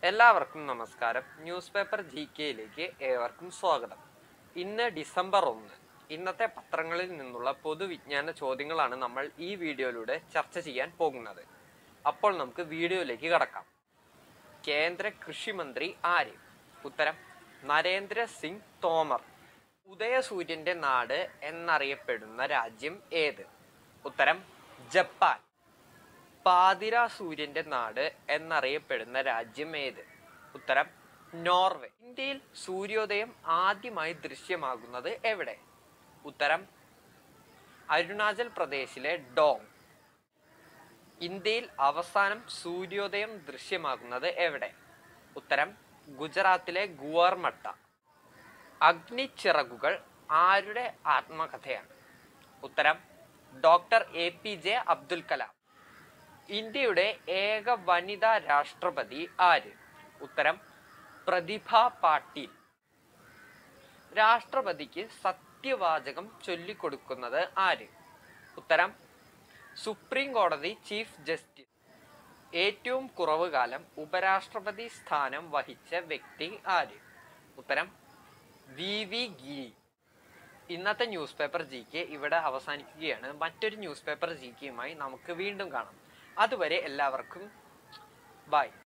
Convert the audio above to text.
എല്ലാവർക്കും നമസ്കാരം news paper G കെയിലേക്ക് ഏവർക്കും സ്വാഗതം ഇന്ന് ഡിസംബർ ഒന്ന് ഇന്നത്തെ പത്രങ്ങളിൽ നിന്നുള്ള പൊതുവിജ്ഞാന ചോദ്യങ്ങളാണ് നമ്മൾ ഈ വീഡിയോയിലൂടെ ചർച്ച ചെയ്യാൻ പോകുന്നത് അപ്പോൾ നമുക്ക് വീഡിയോയിലേക്ക് കടക്കാം കേന്ദ്ര കൃഷിമന്ത്രി ആര് ഉത്തരം നരേന്ദ്ര സിംഗ് തോമർ ഉദയസൂര്യന്റെ നാട് എന്നറിയപ്പെടുന്ന രാജ്യം ഏത് ഉത്തരം ജപ്പാൻ പാതിര സൂര്യന്റെ നാട് എന്നറിയപ്പെടുന്ന രാജ്യം ഏത് ഉത്തരം നോർവേ ഇന്ത്യയിൽ സൂര്യോദയം ആദ്യമായി ദൃശ്യമാകുന്നത് എവിടെ ഉത്തരം അരുണാചൽ പ്രദേശിലെ ഡോങ് ഇന്ത്യയിൽ അവസാനം സൂര്യോദയം ദൃശ്യമാകുന്നത് എവിടെ ഉത്തരം ഗുജറാത്തിലെ ഗുവാർമട്ട അഗ്നിച്ചിറകുകൾ ആരുടെ ആത്മകഥയാണ് ഉത്തരം doctor A P J Abdul Kalam ഇന്ത്യയുടെ ഏക വനിതാ രാഷ്ട്രപതി ആര് ഉത്തരം പ്രതിഭ പാട്ടീൽ രാഷ്ട്രപതിക്ക് സത്യവാചകം ചൊല്ലിക്കൊടുക്കുന്നത് ആര് ഉത്തരം സുപ്രീം കോടതി ചീഫ് ജസ്റ്റിസ് ഏറ്റവും കുറവ് കാലം ഉപരാഷ്ട്രപതി സ്ഥാനം വഹിച്ച വ്യക്തി ആര് ഉത്തരം വി വി ഗിരി ഇന്നത്തെ ന്യൂസ് പേപ്പർ ജി കെ ഇവിടെ അവസാനിക്കുകയാണ് മറ്റൊരു ന്യൂസ് പേപ്പർ ജി കെയുമായി നമുക്ക് വീണ്ടും കാണാം അതുവരെ എല്ലാവർക്കും ബൈ